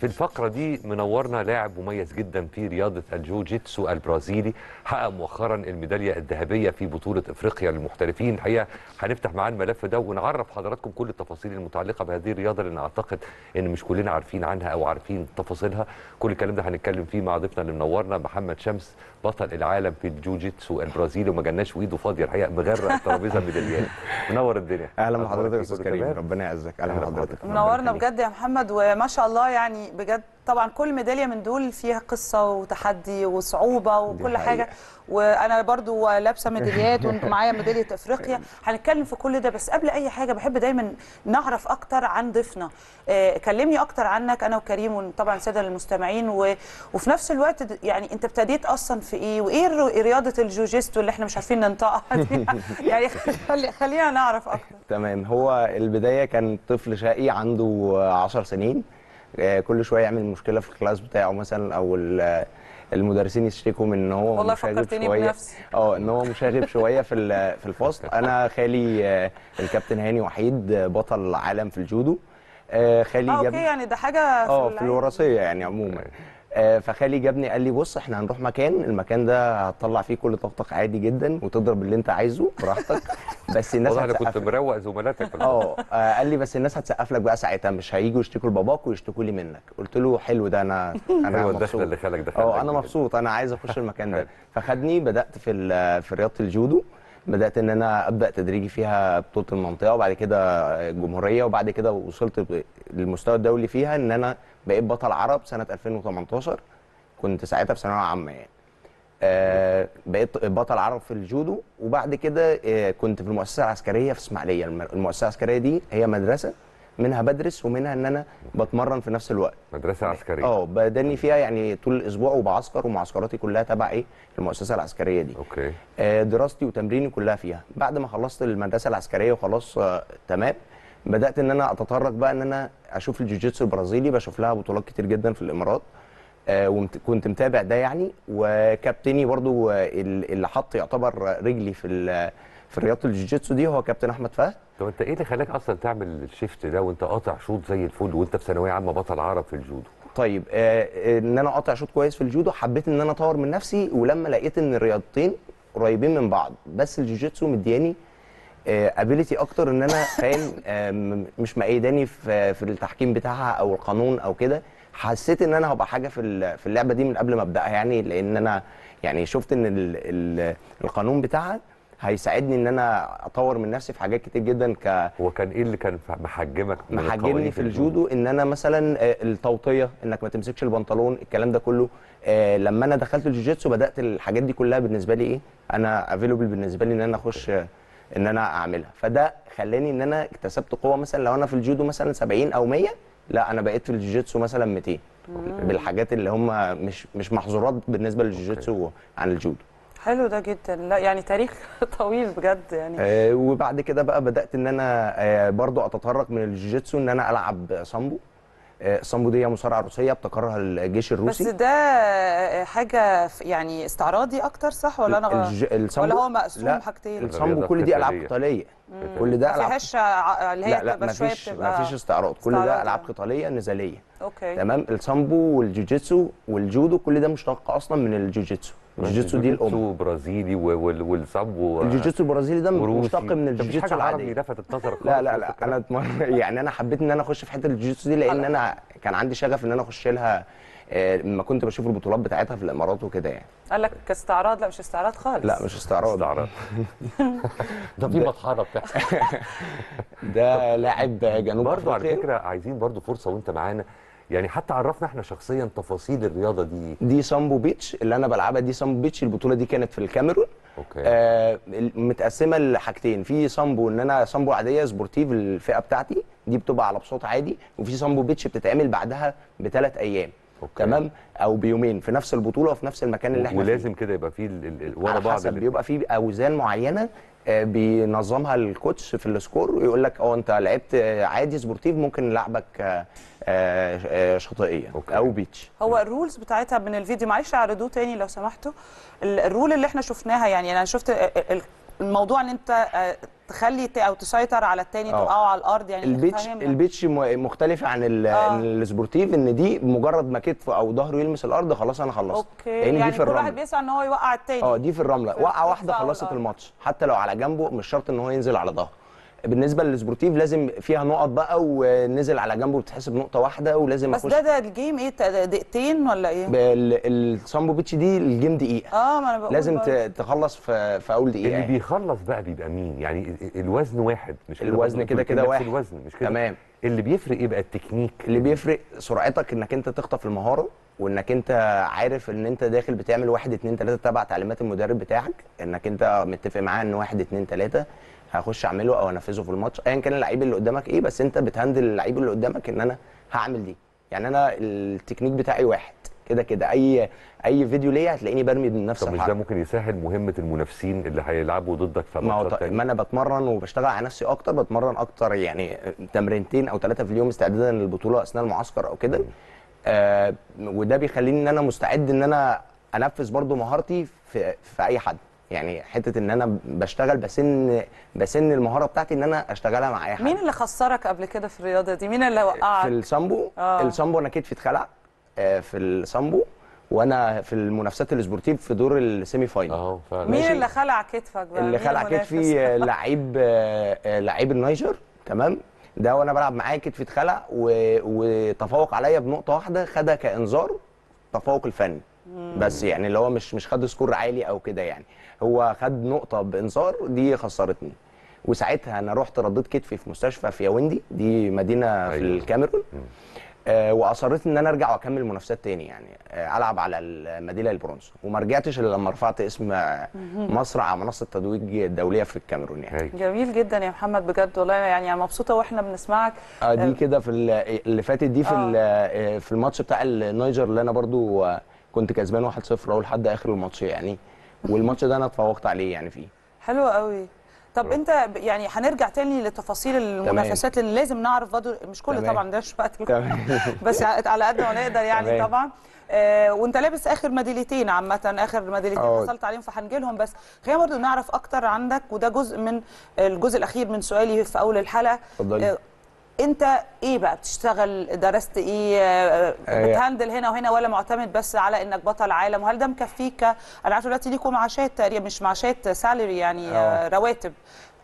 في الفقرة دي منورنا لاعب مميز جدا في رياضة الجوجيتسو البرازيلي حقق مؤخرا الميدالية الذهبية في بطولة افريقيا للمحترفين الحقيقة هنفتح معاه الملف ده ونعرف حضراتكم كل التفاصيل المتعلقة بهذه الرياضة لان اعتقد ان مش كلنا عارفين عنها او عارفين تفاصيلها كل الكلام ده هنتكلم فيه مع ضيفنا اللي منورنا محمد شمس بطل العالم في الجوجيتسو البرازيلي وما جالناش وايده فاضية الحقيقة مغرق الترابيزة ميداليات منور الدنيا اهلا أخبارك بحضرتك يا إيه؟ استاذ كله كريم تمام؟ ربنا يعزك اهلا أهلا بحضرتك بحضرتك. منورنا ربنا بجد يا محمد وما شاء الله يعني بجد طبعا كل ميداليه من دول فيها قصه وتحدي وصعوبه وكل حقيقة. حاجه وانا برضو لابسه ميداليات ومعايا ميداليه افريقيا هنتكلم في كل ده بس قبل اي حاجه بحب دايما نعرف اكتر عن ضيفنا آه، كلمني اكتر عنك انا وكريم وطبعا الساده المستمعين و... وفي نفس الوقت د- يعني انت ابتديت اصلا في ايه وايه الر- رياضه الجوجيستو اللي احنا مش عارفين ننطقها دي يعني خلي... خلينا نعرف اكتر تمام هو البدايه كان طفل شقي عنده 10 سنين آه، كل شويه يعمل مشكله في الكلاس بتاعه مثلا او ال- المدرسين يشتكوا من ان هو والله مشاغب فكرتني شويه بنفسي. اه ان هو مشاغب شويه في ال- في الفصل انا خالي آه، الكابتن هاني وحيد آه، بطل عالم في الجودو آه، خالي اه جاب اوكي يعني ده حاجه اه في العين. الوراثيه يعني عموما آه، فخالي جابني قال لي بص احنا هنروح مكان المكان ده هتطلع فيه كل طاقتك عادي جدا وتضرب اللي انت عايزه براحتك بس الناس والله انا كنت هتسقف لك. مروق زملاتك في اه آه، قال لي بس الناس هتسقف لك بقى ساعتها مش هيجوا يشتكوا لباباك ويشتكوا لي منك قلت له حلو ده انا انا هو الدخله مبسوط اللي خالك دخلها اه انا مبسوط انا عايز اخش المكان ده فخدني بدات في ال- في رياضه الجودو بدات ان انا ابدا تدريجي فيها بطوله المنطقه وبعد كده الجمهوريه وبعد كده وصلت ب- للمستوى الدولي فيها ان انا بقيت بطل عرب سنه 2018 كنت ساعتها في ثانويه عامه يعني آه بقيت بطل عرب في الجودو وبعد كده آه كنت في المؤسسه العسكريه في اسماعيليه الم- المؤسسه العسكريه دي هي مدرسه منها بدرس ومنها ان انا بتمرن في نفس الوقت مدرسه عسكريه اه بدني فيها يعني طول الاسبوع وبعسكر ومعسكراتي كلها تبع ايه المؤسسه العسكريه دي اوكي آه، دراستي وتمريني كلها فيها بعد ما خلصت المدرسه العسكريه وخلاص آه، تمام بدات ان انا اتطرق بقى ان انا اشوف الجوجيتسو البرازيلي بشوف لها بطولات كتير جدا في الامارات وكنت متابع ده يعني وكابتني برضو آه، ال- اللي حط يعتبر رجلي في ال- في رياضه الجوجيتسو دي هو كابتن احمد فهد طب انت ايه اللي خلاك اصلا تعمل الشيفت ده وانت قاطع شوط زي الفل وانت في ثانويه عامه بطل عرب في الجودو طيب آه، آه، ان انا اقطع شوط كويس في الجودو حبيت ان انا اطور من نفسي ولما لقيت ان الرياضتين قريبين من بعض بس الجوجيتسو مدياني ابيليتي اكتر ان انا فاهم آه، م- مش مقيداني في في التحكيم بتاعها او القانون او كده حسيت ان انا هبقى حاجه في ال- في اللعبه دي من قبل ما ابداها يعني لان انا يعني شفت ان ال ال القانون بتاعها هيساعدني ان انا اطور من نفسي في حاجات كتير جدا ك هو كان ايه اللي كان محجمك من محجمني القوانين في الجودو ان انا مثلا آه، التوطيه انك ما تمسكش البنطلون الكلام ده كله آه، لما انا دخلت الجوجيتسو بدات الحاجات دي كلها بالنسبه لي ايه انا افيلبل بالنسبه لي ان انا اخش آه، ان انا اعملها فده خلاني ان انا اكتسبت قوه مثلا لو انا في الجودو مثلا 70 او 100 لا انا بقيت في الجوجيتسو مثلا 200 بالحاجات اللي هم مش مش محظورات بالنسبه للجوجيتسو عن الجودو حلو ده جدا لا يعني تاريخ طويل بجد يعني آه، وبعد كده بقى بدات ان انا آه، برضو اتطرق من الجوجيتسو ان انا العب سامبو آه، السامبو دي هي مصارعه روسيه ابتكرها الجيش بس الروسي ده حاجه ف- يعني استعراضي اكتر صح ولا انا غلط؟ الج- السامبو ولا هو مقسوم لا، حاجتين السامبو رياضة كل دي العاب قتالية. قتاليه كل ده ما العاب فيهاش ع- اللي هي لا لا بتبقى شويه مفيش بتبقى مفيش استعراض كل ده استعراض العاب يعني. قتاليه نزاليه اوكي تمام السامبو والجوجيتسو والجودو كل ده مشتق اصلا من الجوجيتسو الجوجيتسو دي الام الجوجيتسو برازيلي و- وال- والسامبو الجوجيتسو البرازيلي ده وروسي. مشتق من طب مفيش الجوجيتسو حاجه عربي العاديه لفتت نظرك لا خالص لا في لا الكلام؟ انا اتمر... يعني انا حبيت ان انا اخش في حته الجوجيتسو دي لان انا كان عندي شغف ان انا اخش لها آه، لما كنت بشوف البطولات بتاعتها في الامارات وكده يعني قال لك استعراض لا مش استعراض خالص لا مش استعراض استعراض ده في مطحنه بتاعتك ده لاعب جنوب برضه على افريقيا فكره عايزين برضه فرصه وانت معانا يعني حتى عرفنا احنا شخصيا تفاصيل الرياضه دي دي سامبو بيتش اللي انا بلعبها دي سامبو بيتش البطوله دي كانت في الكاميرون اوكي آه متقسمه لحاجتين في سامبو ان انا سامبو عاديه سبورتيف الفئه بتاعتي دي بتبقى على بساط عادي وفي سامبو بيتش بتتعمل بعدها بثلاث ايام أوكي. تمام او بيومين في نفس البطوله وفي نفس المكان اللي احنا فيه. ولازم كده يبقى في ال- ال- ال- ورا على بعض حسب اللي- بيبقى في اوزان معينه آه، بينظمها الكوتش في السكور ويقول لك اه انت لعبت آه، عادي سبورتيف ممكن نلعبك آه، آه، آه، شاطئيه أوكي. او بيتش هو الرولز بتاعتها من الفيديو معلش اعرضوه تاني لو سمحتوا ال- الرول اللي احنا شفناها يعني انا شفت ال- ال- الموضوع ان انت آه، تخلي ت- او تسيطر على التاني آه. توقعه على الارض يعني البيتش فاهمنا. البيتش م- مختلفه عن ال- آه. عن السبورتيف ان دي مجرد ما كتفه او ظهره يلمس الارض خلاص انا خلصت اوكي لان يعني دي في كل واحد الرمل بيسعى ان هو يوقع التاني اه دي في الرمله في وقعه الكتف واحده أو خلصت الأرض. الماتش حتى لو على جنبه مش شرط ان هو ينزل على ظهره بالنسبه للسبورتيف لازم فيها نقط بقى ونزل على جنبه بتتحسب نقطه واحده ولازم بس اخش ده ده الجيم ايه ت- دقيقتين ولا ايه؟ بال- السامبو بيتش دي الجيم دقيقه اه ما انا بقول لازم برضه. ت- تخلص في في اول دقيقه اللي يعني. بيخلص بقى بيبقى مين يعني ال- ال- الوزن واحد مش كده الوزن برضه؟ كده انتوا كده نفس واحد. الوزن مش كده تمام. اللي بيفرق ايه بقى التكنيك اللي بيفرق سرعتك انك انت تخطف المهاره وانك انت عارف ان انت داخل بتعمل واحد اتنين تلاته تبع تعليمات المدرب بتاعك انك انت متفق معاه ان واحد اتنين تلاته هخش اعمله او انفذه في الماتش ايا كان اللعيب اللي قدامك ايه بس انت بتهندل اللعيب اللي قدامك ان انا هعمل دي يعني انا التكنيك بتاعي واحد كده كده اي اي فيديو ليا هتلاقيني برمي بنفس طب مش ده الحركه ممكن يسهل مهمه المنافسين اللي هيلعبوا ضدك في ما هو ماتشات ط- تانية؟ ما انا بتمرن وبشتغل على نفسي اكتر بتمرن اكتر يعني تمرينتين او ثلاثه في اليوم استعدادا للبطوله اثناء المعسكر او كده آه وده بيخليني ان انا مستعد ان انا انفذ برضو مهارتي في في اي حد يعني حته ان انا بشتغل بسن بسن المهاره بتاعتي ان انا اشتغلها مع اي حد مين اللي خسرك قبل كده في الرياضه دي؟ مين اللي وقعك؟ في السامبو آه. السامبو انا كتفي اتخلع آه في السامبو وانا في المنافسات السبورتيف في دور السيمي فاينل اه فعلا مين ماشي. اللي خلع كتفك بقى؟ اللي مين خلع المنافس؟ كتفي آه، لعيب آه، آه، لعيب النيجر تمام ده وانا بلعب معاه كتفي اتخلع و- وتفوق عليا بنقطه واحده خدها كانذار تفوق الفني بس يعني اللي هو مش مش خد سكور عالي او كده يعني هو خد نقطه بانذار دي خسرتني وساعتها انا رحت رديت كتفي في مستشفى في ياوندي دي مدينه في أيوة. الكاميرون آه واصريت ان انا ارجع واكمل منافسات تاني يعني آه العب على الميداليه البرونز وما رجعتش الا لما رفعت اسم آه، مصر على منصه التتويج الدوليه في الكاميرون يعني هاي. جميل جدا يا محمد بجد والله يعني أنا مبسوطه واحنا بنسمعك اه دي كده في ال- اللي فاتت دي في آه. ال- آه، في الماتش بتاع النيجر اللي انا برضو آه، كنت كسبان 1-0 اهو لحد اخر الماتش يعني والماتش ده انا اتفوقت عليه يعني فيه حلو قوي طب انت ب- يعني هنرجع تاني لتفاصيل المنافسات اللي لازم نعرف برضه مش كل تمام. طبعا ده مش وقت تمام. بس على قد ما نقدر يعني تمام. طبعا آه وانت لابس اخر ميداليتين عامه اخر ميداليتين اه. حصلت عليهم فهنجي لهم بس خلينا برضه نعرف اكتر عندك وده جزء من الجزء الاخير من سؤالي في اول الحلقه اتفضلي. آه، انت ايه بقى بتشتغل درست ايه آه، آه. بتهندل هنا وهنا ولا معتمد بس على انك بطل عالم وهل ده مكفيك انا عارفه دلوقتي ليكوا معاشات تقريبا مش معاشات سالري يعني آه، اه. رواتب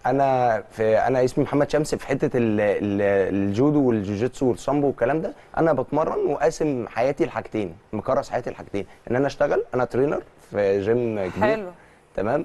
انا في انا اسمي محمد شمس في حته ال- ال- الجودو والجوجيتسو والسامبو والكلام ده انا بتمرن وقاسم حياتي لحاجتين مكرس حياتي لحاجتين ان انا اشتغل انا ترينر في جيم كبير حلو تمام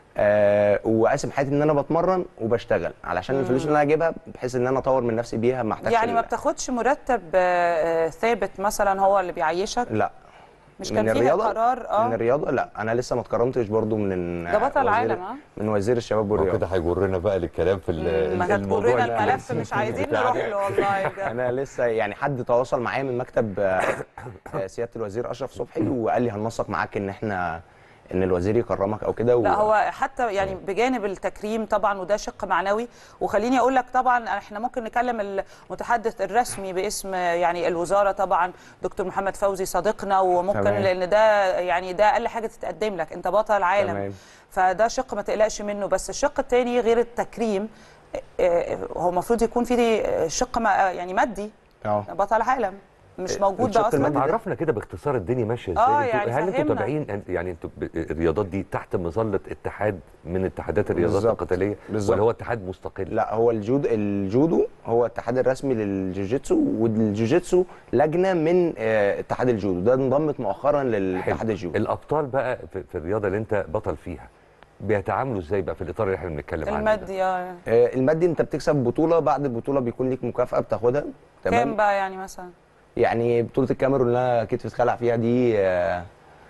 آه وقاسم حياتي ان انا بتمرن وبشتغل علشان الفلوس اللي انا اجيبها بحيث ان انا اطور من نفسي بيها ما احتاجش يعني ما ال- بتاخدش مرتب آه، آه، ثابت مثلا هو اللي بيعيشك لا مش من كان فيها الرياضة؟ قرار من اه الرياضه لا انا لسه ما اتكرمتش برضو من ده بطل وزير- عالم، ها؟ من وزير الشباب هو كده والرياضه هيجرنا بقى للكلام في ال- ما الموضوع هتجرنا الملف الأساسي مش عايزين بتاعنا. نروح له والله بجد انا لسه يعني حد تواصل معايا من مكتب آه، آه، سياده الوزير اشرف صبحي وقال لي هننسق معاك ان احنا ان الوزير يكرمك او كده و... لا هو حتى يعني بجانب التكريم طبعا وده شق معنوي وخليني اقول لك طبعا احنا ممكن نكلم المتحدث الرسمي باسم يعني الوزاره طبعا دكتور محمد فوزي صديقنا وممكن تمام. لان ده يعني ده اقل حاجه تتقدم لك انت بطل عالم تمام. فده شق ما تقلقش منه بس الشق الثاني غير التكريم آه، هو المفروض يكون في شق ما- يعني مادي اه بطل عالم مش موجود ده الشق اصلا المادي ما ده- تعرفنا كده باختصار الدنيا ماشيه ازاي آه، انتوا- يعني هل انتوا فهمنا. تابعين يعني انتوا ب- الرياضات دي تحت مظله اتحاد من اتحادات الرياضات بالظبط. القتاليه بالظبط. ولا هو اتحاد مستقل لا هو الجود الجودو هو الاتحاد الرسمي للجوجيتسو والجوجيتسو لجنه من آه، اتحاد الجودو ده انضمت مؤخرا للاتحاد حلو. الجودو الابطال بقى في, في الرياضه اللي انت بطل فيها بيتعاملوا ازاي بقى في الاطار اللي احنا بنتكلم عنه ده؟ المادي اه آه، المادي انت بتكسب بطوله بعد البطوله بيكون ليك مكافاه بتاخدها كام بقى يعني مثلا يعني بطوله الكاميرون اللي انا كتفي اتخلع فيها دي آه،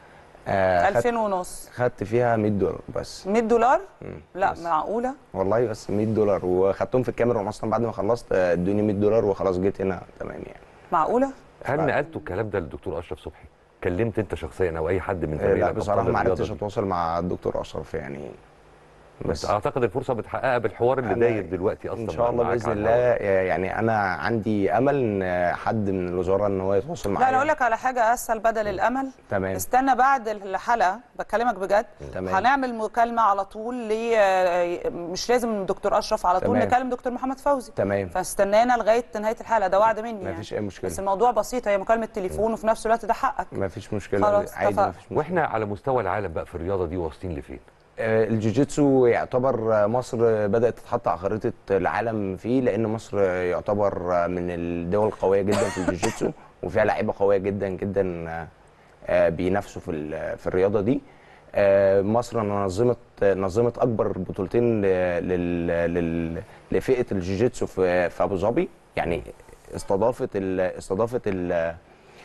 آه، خدت- 2000 ونص خدت فيها 100 دولار بس 100 دولار مم، لا بس. معقوله والله بس 100 دولار وخدتهم في الكاميرون اصلا بعد ما خلصت آه، ادوني 100 دولار وخلاص جيت هنا تمام يعني معقوله هل نقلتوا الكلام ده للدكتور اشرف صبحي كلمت انت شخصيا او اي حد من آه، زمايلك لا أبطال بصراحه ما الرياضة عرفتش دي؟ اتواصل مع الدكتور اشرف يعني بس اعتقد الفرصه متحققه بالحوار اللي أنا داير دلوقتي اصلا ان شاء الله معاك باذن على الله الهواء. يعني انا عندي امل ان حد من الوزاره ان هو يتواصل معايا لا انا اقول لك على حاجه اسهل بدل الامل تمام استنى بعد الحلقه بكلمك بجد تمام. هنعمل مكالمه على طول ل آه، مش لازم دكتور اشرف على طول تمام. نكلم دكتور محمد فوزي تمام فاستنانا لغايه نهايه الحلقه ده وعد مني ما يعني فيش اي مشكله بس الموضوع بسيط هي مكالمه تليفون وفي نفس الوقت ده حقك ما فيش مشكله خلاص، عادي اتفقنا. ما فيش مشكله واحنا على مستوى العالم بقى في الرياضه دي واصلين لفين آه، الجوجيتسو يعتبر مصر بدأت تتحط على خريطة العالم فيه لأن مصر يعتبر من الدول القوية جدا في الجوجيتسو وفيها لعيبة قوية جدا جدا آه، بينافسوا في ال- في الرياضة دي آه، مصر نظمت نظمت أكبر بطولتين ل- لل- لل- لفئة الجوجيتسو في في أبو ظبي يعني استضافت ال- استضافت ال-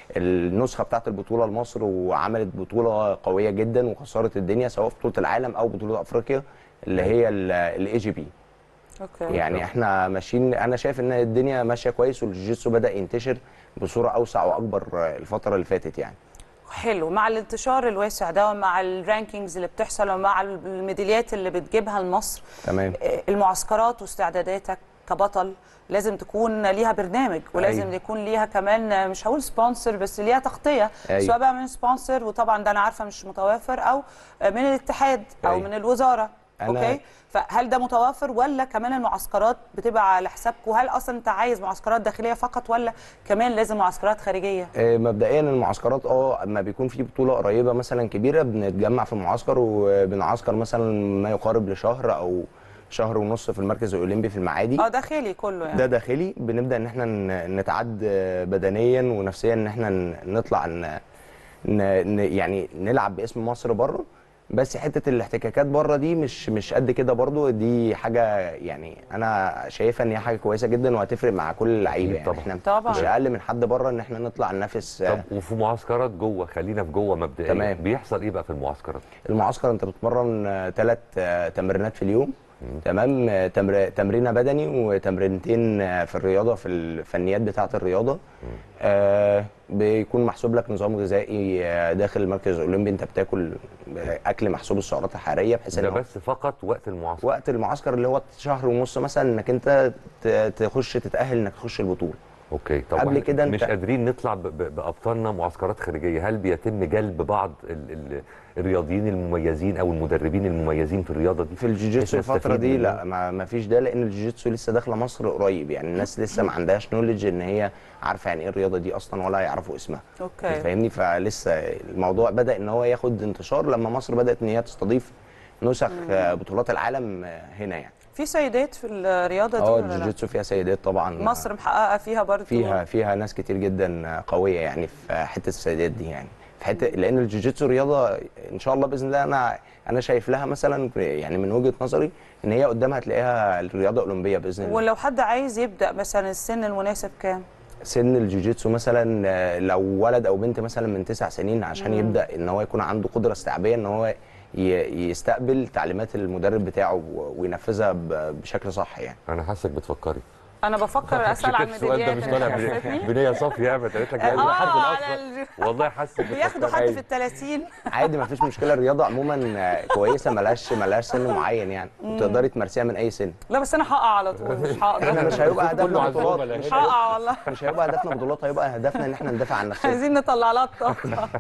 النسخه بتاعت البطوله لمصر وعملت بطوله قويه جدا وكسرت الدنيا سواء في بطوله العالم او بطوله افريقيا اللي هي الاي جي بي اوكي يعني احنا ماشيين انا شايف ان الدنيا ماشيه كويس والجيتسو بدا ينتشر بصوره اوسع واكبر الفتره اللي فاتت يعني حلو مع الانتشار الواسع ده ومع الرانكينجز اللي بتحصل ومع الميداليات اللي بتجيبها لمصر تمام آه، المعسكرات واستعداداتك كبطل لازم تكون ليها برنامج ولازم أيوة. يكون ليها كمان آه، مش هقول سبونسر بس ليها تغطيه أيوة. سواء بقى من سبونسر وطبعا ده انا عارفه مش متوافر او آه، من الاتحاد او أيوة. من الوزاره أنا- اوكي فهل ده متوفر ولا كمان المعسكرات بتبقى على حسابكم هل اصلا انت عايز معسكرات داخليه فقط ولا كمان لازم معسكرات خارجيه آه، مبدئيا المعسكرات اه اما بيكون في بطوله قريبه مثلا كبيره بنتجمع في المعسكر وبنعسكر مثلا ما يقارب لشهر او شهر ونص في المركز الاولمبي في المعادي اه داخلي كله يعني ده داخلي بنبدا ان احنا ن- نتعد بدنيا ونفسيا ان احنا ن- نطلع ن... ن... ن- يعني نلعب باسم مصر بره بس حته الاحتكاكات بره دي مش مش قد كده برضو دي حاجه يعني انا شايفها ان هي حاجه كويسه جدا وهتفرق مع كل اللعيبه يعني طبعا. احنا طبعا. مش اقل من حد بره ان احنا نطلع ننافس طب وفي معسكرات جوه خلينا في جوه مبدئيا تمام. بيحصل ايه بقى في المعسكرات المعسكر انت بتتمرن ثلاث تمرينات في اليوم تمام آه، تمر... تمرينه بدني وتمرينتين آه، في الرياضه في الفنيات بتاعه الرياضه آه بيكون محسوب لك نظام غذائي آه، داخل المركز الاولمبي انت بتاكل اكل محسوب السعرات الحراريه بحيث ده ان هو بس فقط وقت المعسكر وقت المعسكر اللي هو شهر ونص مثلا انك انت ت- تخش تتاهل انك تخش البطوله اوكي طب قبل واحنا كده مش انت- قادرين نطلع ب- ب- بابطالنا معسكرات خارجيه هل بيتم جلب بعض ال ال الرياضيين المميزين او المدربين المميزين في الرياضه دي في الجوجيتسو بحيث الفترة نستفيد دي منهم؟ لا ما, ما فيش ده لان الجوجيتسو لسه داخله مصر قريب يعني الناس لسه ما عندهاش نولج ان هي عارفه يعني ايه الرياضه دي اصلا ولا يعرفوا اسمها اوكي فاهمني فلسه الموضوع بدا ان هو ياخد انتشار لما مصر بدات ان هي تستضيف نسخ آه، بطولات العالم آه، هنا يعني في سيدات في الرياضه دي اه ولا لا؟ الجوجيتسو فيها سيدات طبعا مصر محققه فيها برضو فيها فيها ناس كتير جدا قويه يعني في حته السيدات دي يعني في حته لان الجوجيتسو رياضه ان شاء الله باذن الله انا انا شايف لها مثلا يعني من وجهه نظري ان هي قدامها تلاقيها الرياضه اولمبيه باذن الله ولو حد عايز يبدا مثلا السن المناسب كام سن الجوجيتسو مثلا آه، لو ولد او بنت مثلا من تسع سنين عشان يبدا ان هو يكون عنده قدره استيعابيه ان هو ي- يستقبل تعليمات المدرب بتاعه و- وينفذها ب- بشكل صح يعني انا حاسك بتفكري انا بفكر اسال عن السؤال ده مش الميداليات طالع اللي بن- حسيتني. بنيه صافيه ابدا قالت لك اه ده حد على الاصغر ال... والله حاسك بياخدوا بتفكري حد في ال 30 عادي ما فيش مشكله الرياضه عموما آه، كويسه ملهاش ملهاش سن معين يعني وتقدري تمارسيها من اي سن لا بس انا هقع على طول مش احنا هقدر مش هيبقى كله هدفنا عزومة بطولات لا مش هنا. هيبقى, هقع والله مش هيبقى هدفنا بطولات هيبقى هدفنا ان احنا ندافع عن نفسنا عايزين نطلع لها الطاقه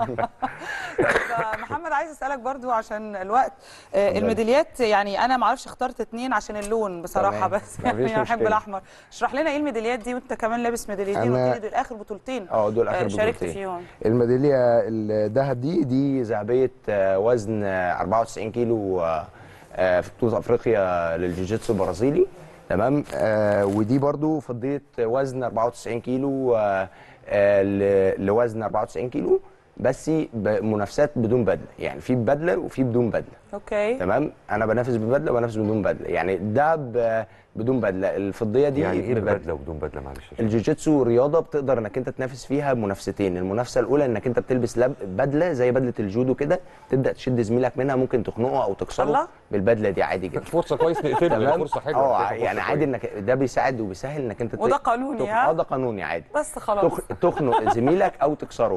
طيب، محمد عايز اسالك برضو عشان الوقت آه، الميداليات يعني انا ما اعرفش اخترت اتنين عشان اللون بصراحه تمام. بس مفيش يعني انا بحب مشكلة. الاحمر اشرح لنا ايه الميداليات دي وانت كمان لابس ميداليتين أنا- وقلت لي دول اخر بطولتين اه دول اخر آه، شاركت بطولتين فيهم الميداليه الذهب دي دي ذهبيه آه، وزن آه، 94 كيلو آه، آه، في بطوله افريقيا للجوجيتسو البرازيلي تمام آه ودي برضو فضيه وزن 94 كيلو آه آه ل- لوزن 94 كيلو بس بمنافسات بدون بدله يعني في ببدله وفي بدون بدله اوكي تمام انا بنافس ببدله وبنافس بدون بدله يعني ده ب- بدون بدله الفضيه دي يعني ايه ببدلة. ببدله وبدون بدله معلش الجوجيتسو رياضه بتقدر انك انت تنافس فيها منافستين المنافسه الاولى انك انت بتلبس لب... بدله زي بدله الجودو كده تبدا تشد زميلك منها ممكن تخنقه او تكسره الله. بالبدله دي عادي جدا فرصه كويس نقفلها تمام فرصه حلوه اه شايفها يعني فرصة عادي كويس. انك ده بيساعد وبيسهل انك انت ت- وده قانوني، تخ- ها؟ اه ده قانوني عادي بس خلاص تخ... تخنق زميلك او تكسره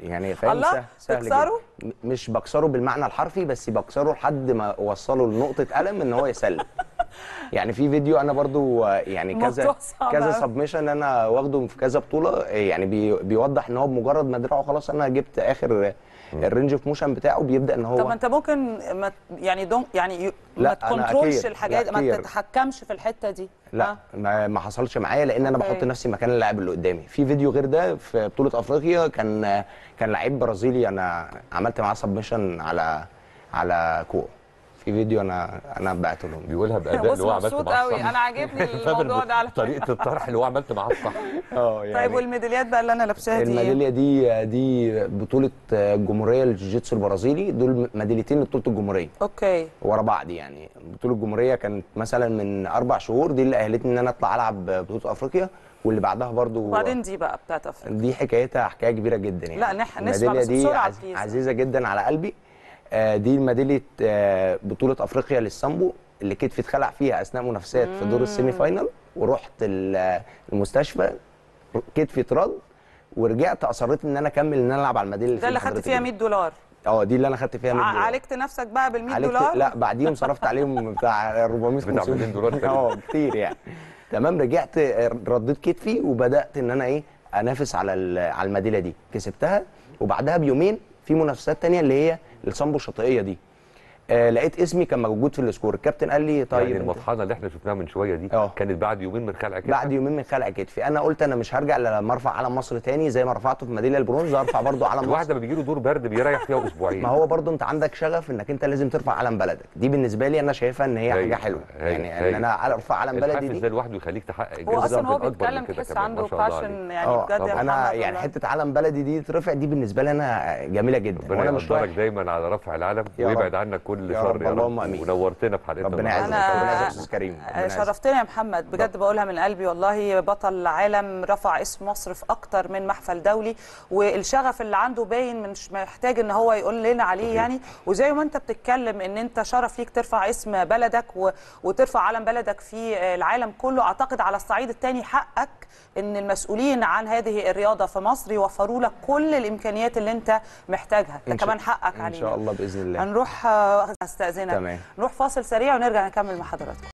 يعني فاهم الله، سهل, سهل تكسره؟ جدا. م- مش بكسره بالمعنى الحرفي بس بكسره لحد ما اوصله لنقطه قلم ان هو يسلم يعني في فيديو انا برضو آه، يعني كذا موضوع صعب كذا أوي. سبمشن انا واخده في كذا بطوله آه، يعني بي بيوضح ان هو بمجرد ما دراعه خلاص انا جبت اخر الرينج اوف موشن بتاعه بيبدا ان هو طب ما انت ممكن ما ت- يعني دون يعني ي- ما لا، أنا تكنترولش أكير. الحاجات لا، ما أكير. تتحكمش في الحته دي لا ها؟ ما, ما حصلش معايا لان انا أوكي. بحط نفسي مكان اللاعب اللي قدامي في فيديو غير ده في بطوله افريقيا كان كان لعيب برازيلي انا عملت معاه سبمشن على على كوع في فيديو انا انا بعته لهم بيقولها باداء بص اللي هو عملت مبسوط معاه قوي الصح. انا عاجبني فاهم الموضوع ده على فكرة. طريقه الطرح اللي هو عملت معاه الصح اه يعني طيب والميداليات بقى اللي انا لابساها دي إيه؟ الميداليه دي دي بطوله الجمهوريه للجيتسو البرازيلي دول ميداليتين لبطوله الجمهوريه اوكي ورا بعض يعني بطوله الجمهوريه كانت مثلا من اربع شهور دي اللي اهلتني ان انا اطلع العب بطوله افريقيا واللي بعدها برضو وبعدين دي بقى بتاعت افريقيا دي حكايتها حكايه كبيره جدا يعني لا، نح- نسمع الميداليه بس دي بسرعة عز... please. عزيزه جدا على قلبي آه، دي ميداليه آه، بطوله افريقيا للسامبو اللي كتفي اتخلع فيها اثناء منافسات في دور السيمي فاينال ورحت ال- المستشفى كتفي اترد ورجعت اصريت ان انا اكمل ان انا العب على الميداليه ده اللي خدت حضرتك فيها دي. 100 دولار اه دي اللي انا خدت فيها 100 ع- دولار عالجت نفسك بقى بال 100 عالجت دولار لا بعديهم صرفت عليهم بتاع 400 بتاع 500 200 دولار تقريبا. اه كتير يعني تمام رجعت رديت كتفي وبدات ان انا ايه انافس على ال- على الميداليه دي كسبتها وبعدها بيومين في منافسات تانية اللي هي الصامبو الشاطئيه دي آه لقيت اسمي كان موجود في السكور الكابتن قال لي طيب يعني أنت- المطحنه اللي احنا شفناها من شويه دي اه. كانت بعد يومين من خلع كده بعد يومين من خلع كتفي انا قلت انا مش هرجع إلا لما ارفع علم مصر تاني زي ما رفعته في ميداليه البرونز هرفع برضو علم مصر الواحد لما بيجي له دور برد بيريح فيها اسبوعين ما هو برضو انت عندك شغف انك انت لازم ترفع علم بلدك دي بالنسبه لي انا شايفها ان هي هايل، حاجه حلوه هايل، يعني هايل. ان انا ارفع علم بلدي الحافز دي ده لوحده يخليك تحقق هو انجاز اصلا هو أكبر من بيتكلم كده تحس كمان. عنده ما شاء الله عليه. باشن يعني اه بجد يا انا محمد يعني والله. حته علم بلدي دي ترفع دي بالنسبه لي انا جميله جدا ربنا وانا مش يقدرك رايح دايما على رفع العلم يا ويبعد رب. عنك كل يا شر رب، يا رب اللهم آمين. ونورتنا في حلقتنا ربنا يعزك النهاردة. ربنا أنا- يعزك يا استاذ كريم ربنا يعزك. شرفتنا يا محمد بجد بقولها من قلبي والله بطل عالم رفع اسم مصر في اكتر من محفل دولي والشغف اللي عنده باين مش محتاج ان هو يقول لنا عليه يعني وزي ما انت بتتكلم ان انت شرف ليك ترفع اسم بلدك و... وترفع علم بلدك في العالم كله اعتقد على الصعيد الثاني حقك ان المسؤولين عن هذه الرياضه في مصر يوفروا لك كل الامكانيات اللي انت محتاجها ده إن شاء- كمان حقك ان علينا شاء الله باذن الله هنروح آه، استاذنك تمام. نروح فاصل سريع ونرجع نكمل مع حضراتكم